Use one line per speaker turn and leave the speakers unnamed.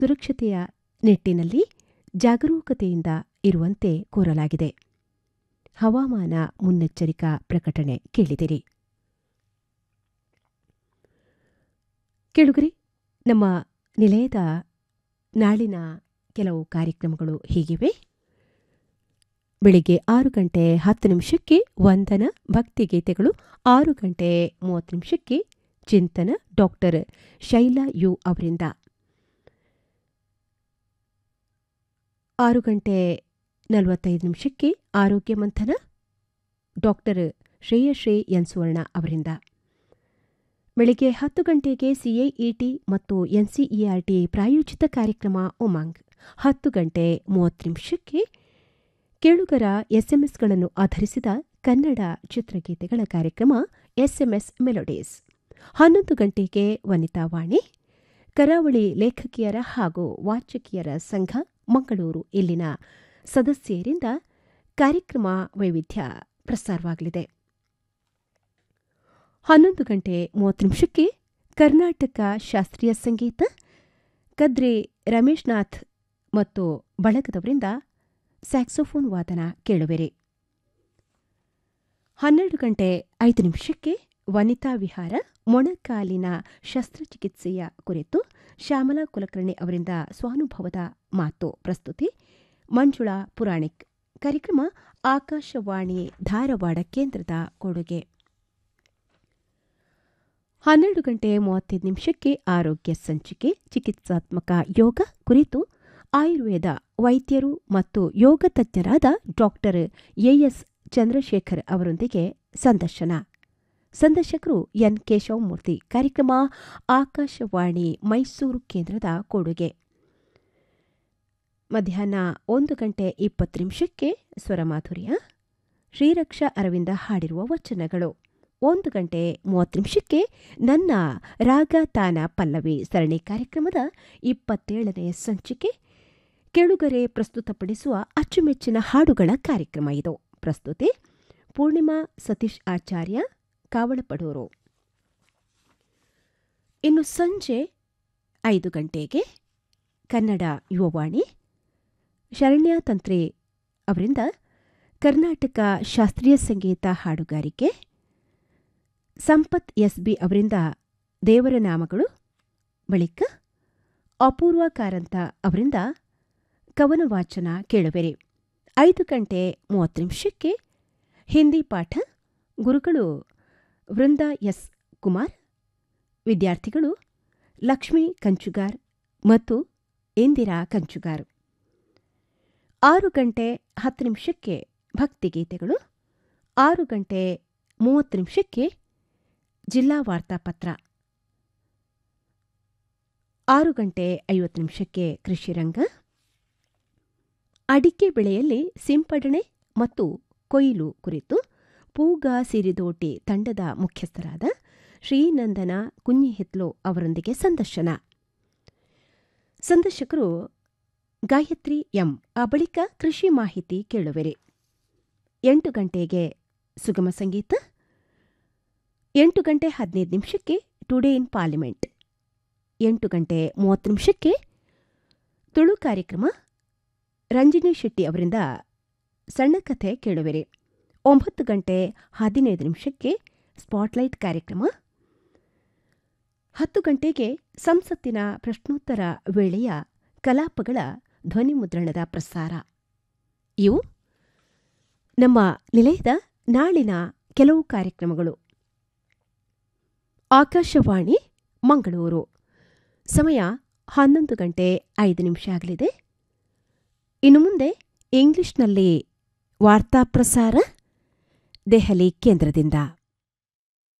ಸುರಕ್ಷತೆಯ ನಿಟ್ಟಿನಲ್ಲಿ ಜಾಗರೂಕತೆಯಿಂದ ಇರುವಂತೆ ಕೋರಲಾಗಿದೆ ಹವಾಮಾನ ಮುನ್ನೆಚ್ಚರಿಕಾ ಪ್ರಕಟಣೆ ಕೇಳಿದಿರಿ ಕೇಳುಗರಿ ನಮ್ಮ ನಿಲಯದ ನಾಳಿನ ಕೆಲವು ಕಾರ್ಯಕ್ರಮಗಳು ಹೀಗಿವೆ ಬೆಳಿಗ್ಗೆ ಆರು ಗಂಟೆ ಹತ್ತು ನಿಮಿಷಕ್ಕೆ ವಂದನ ಭಕ್ತಿಗೀತೆಗಳು ಆರು ಗಂಟೆ ಮೂವತ್ತು ನಿಮಿಷಕ್ಕೆ ಚಿಂತನ ಡಾಕ್ಟರ್ ಶೈಲಾ ಯು ಅವರಿಂದ ಆರು ಗಂಟೆ ನಲವತ್ತೈದು ನಿಮಿಷಕ್ಕೆ ಆರೋಗ್ಯ ಮಂಥನ ಡಾಕ್ಟರ್ ಶ್ರೇಯಶ್ರೀ ಎನ್ ಸುವರ್ಣ ಅವರಿಂದ ಬೆಳಿಗ್ಗೆ ಹತ್ತು ಗಂಟೆಗೆ ಸಿಐಇಟಿ ಮತ್ತು ಎನ್ಸಿಇಆರ್ಟಿ ಪ್ರಾಯೋಜಿತ ಕಾರ್ಯಕ್ರಮ ಉಮಾಂಗ್ ಹತ್ತು ಗಂಟೆ ಮೂವತ್ತು ನಿಮಿಷಕ್ಕೆ ಕೇಳುಗರ ಎಸ್ಎಂಎಸ್ಗಳನ್ನು ಆಧರಿಸಿದ ಕನ್ನಡ ಚಿತ್ರಗೀತೆಗಳ ಕಾರ್ಯಕ್ರಮ ಎಸ್ಎಂಎಸ್ ಮೆಲೋಡೀಸ್ ಹನ್ನೊಂದು ಗಂಟೆಗೆ ವನಿತಾ ವಾಣಿ ಕರಾವಳಿ ಲೇಖಕಿಯರ ಹಾಗೂ ವಾಚಕಿಯರ ಸಂಘ ಮಂಗಳೂರು ಇಲ್ಲಿನ ಸದಸ್ಯರಿಂದ ಕಾರ್ಯಕ್ರಮ ವೈವಿಧ್ಯ ಪ್ರಸಾರವಾಗಲಿದೆ ಹನ್ನೊಂದು ಗಂಟೆ ಮೂವತ್ತು ನಿಮಿಷಕ್ಕೆ ಕರ್ನಾಟಕ ಶಾಸ್ತ್ರೀಯ ಸಂಗೀತ ಕದ್ರಿ ರಮೇಶ್ನಾಥ್ ಮತ್ತು ಬಳಗದವರಿಂದ ಸ್ಯಾಕ್ಸೋಫೋನ್ ವಾದನ ಕೇಳುವಿರಿ ಹನ್ನೆರಡು ಗಂಟೆ ಐದು ನಿಮಿಷಕ್ಕೆ ವನಿತಾ ವಿಹಾರ ಮೊಣಕಾಲಿನ ಶಸ್ತ್ರಚಿಕಿತ್ಸೆಯ ಕುರಿತು ಶ್ಯಾಮಲಾ ಕುಲಕರ್ಣಿ ಅವರಿಂದ ಸ್ವಾನುಭವದ ಮಾತು ಪ್ರಸ್ತುತಿ ಮಂಜುಳಾ ಪುರಾಣಿಕ್ ಕಾರ್ಯಕ್ರಮ ಆಕಾಶವಾಣಿ ಧಾರವಾಡ ಕೇಂದ್ರದ ಕೊಡುಗೆ ಹನ್ನೆರಡು ಗಂಟೆ ಮೂವತ್ತೈದು ನಿಮಿಷಕ್ಕೆ ಆರೋಗ್ಯ ಸಂಚಿಕೆ ಚಿಕಿತ್ಸಾತ್ಮಕ ಯೋಗ ಕುರಿತು ಆಯುರ್ವೇದ ವೈದ್ಯರು ಮತ್ತು ಯೋಗ ತಜ್ಞರಾದ ಡಾಕ್ಟರ್ ಎಎಸ್ ಚಂದ್ರಶೇಖರ್ ಅವರೊಂದಿಗೆ ಸಂದರ್ಶನ ಸಂದರ್ಶಕರು ಎನ್ ಕೇಶವಮೂರ್ತಿ ಕಾರ್ಯಕ್ರಮ ಆಕಾಶವಾಣಿ ಮೈಸೂರು ಕೇಂದ್ರದ ಕೊಡುಗೆ ಮಧ್ಯಾಹ್ನ ಒಂದು ಗಂಟೆ ಇಪ್ಪತ್ತು ನಿಮಿಷಕ್ಕೆ ಸ್ವರಮಾಧುರ್ಯ ಶ್ರೀರಕ್ಷಾ ಅರವಿಂದ ಹಾಡಿರುವ ವಚನಗಳು ಒಂದು ಗಂಟೆ ಮೂವತ್ತು ನಿಮಿಷಕ್ಕೆ ನನ್ನ ರಾಗ ತಾನ ಪಲ್ಲವಿ ಸರಣಿ ಕಾರ್ಯಕ್ರಮದ ಇಪ್ಪತ್ತೇಳನೇ ಸಂಚಿಕೆ ಕೆಳುಗರೆ ಪ್ರಸ್ತುತಪಡಿಸುವ ಅಚ್ಚುಮೆಚ್ಚಿನ ಹಾಡುಗಳ ಕಾರ್ಯಕ್ರಮ ಇದು ಪ್ರಸ್ತುತಿ ಪೂರ್ಣಿಮಾ ಸತೀಶ್ ಆಚಾರ್ಯ ಕಾವಳಪಡೂರು ಇನ್ನು ಸಂಜೆ ಐದು ಗಂಟೆಗೆ ಕನ್ನಡ ಯುವವಾಣಿ ಶರಣ್ಯ ತಂತ್ರಿ ಅವರಿಂದ ಕರ್ನಾಟಕ ಶಾಸ್ತ್ರೀಯ ಸಂಗೀತ ಹಾಡುಗಾರಿಕೆ ಸಂಪತ್ ಎಸ್ಬಿ ಅವರಿಂದ ದೇವರ ನಾಮಗಳು ಬಳಿಕ ಅಪೂರ್ವ ಕಾರಂತ ಅವರಿಂದ ಕವನ ವಾಚನ ಕೇಳುವಿರಿ ಐದು ಗಂಟೆ ಮೂವತ್ತು ನಿಮಿಷಕ್ಕೆ ಹಿಂದಿ ಪಾಠ ಗುರುಗಳು ವೃಂದಾ ಎಸ್ ಕುಮಾರ್ ವಿದ್ಯಾರ್ಥಿಗಳು ಲಕ್ಷ್ಮೀ ಕಂಚುಗಾರ್ ಮತ್ತು ಇಂದಿರಾ ಕಂಚುಗಾರ್ ಆರು ಗಂಟೆ ಹತ್ತು ನಿಮಿಷಕ್ಕೆ ಭಕ್ತಿಗೀತೆಗಳು ಆರು ಗಂಟೆ ಮೂವತ್ತು ನಿಮಿಷಕ್ಕೆ ಜಿಲ್ಲಾ ವಾರ್ತಾಪತ್ರ ಆರು ಗಂಟೆ ಐವತ್ತು ನಿಮಿಷಕ್ಕೆ ಕೃಷಿರಂಗ ಅಡಿಕೆ ಬೆಳೆಯಲ್ಲಿ ಸಿಂಪಡಣೆ ಮತ್ತು ಕೊಯ್ಲು ಕುರಿತು ಪೂಗ ಸಿರಿದೋಟಿ ತಂಡದ ಮುಖ್ಯಸ್ಥರಾದ ಶ್ರೀನಂದನ ಕುഞ്ഞിಹಿತ್ಲೋ ಅವರೊಂದಿಗೆ ಸಂದರ್ಶನ ಸಂದರ್ಶಕರು ಗಾಯತ್ರಿ ಎಂ ಆ ಬಳಿಕ ಕೃಷಿ ಮಾಹಿತಿ ಕೇಳುವಿರಿ ಎಂಟು ಗಂಟೆಗೆ ಸುಗಮ ಸಂಗೀತ ಎಂಟು ಗಂಟೆ ಹದಿನೈದು ನಿಮಿಷಕ್ಕೆ ಟುಡೇ ಇನ್ ಪಾರ್ಲಿಮೆಂಟ್ ಎಂಟು ಗಂಟೆ ಮೂವತ್ತು ನಿಮಿಷಕ್ಕೆ ತುಳು ಕಾರ್ಯಕ್ರಮ ರಂಜಿನಿ ಶೆಟ್ಟಿ ಅವರಿಂದ ಸಣ್ಣ ಕಥೆ ಕೇಳುವಿರಿ ಒಂಬತ್ತು ಗಂಟೆ ಹದಿನೈದು ನಿಮಿಷಕ್ಕೆ ಸ್ಪಾಟ್ಲೈಟ್ ಕಾರ್ಯಕ್ರಮ ಹತ್ತು ಗಂಟೆಗೆ ಸಂಸತ್ತಿನ ಪ್ರಶ್ನೋತ್ತರ ವೇಳೆಯ ಕಲಾಪಗಳ ಧ್ವನಿಮುದ್ರಣದ ಪ್ರಸಾರ ಇವು ನಮ್ಮ ನಿಲಯದ ನಾಳಿನ ಕೆಲವು ಕಾರ್ಯಕ್ರಮಗಳು ಆಕಾಶವಾಣಿ ಮಂಗಳೂರು ಸಮಯ ಹನ್ನೊಂದು ಗಂಟೆ ಐದು ನಿಮಿಷ ಆಗಲಿದೆ ಇನ್ನು ಮುಂದೆ ಇಂಗ್ಲಿಷ್ನಲ್ಲಿ ವಾರ್ತಾ ಪ್ರಸಾರ ದೆಹಲಿ ಕೇಂದ್ರದಿಂದ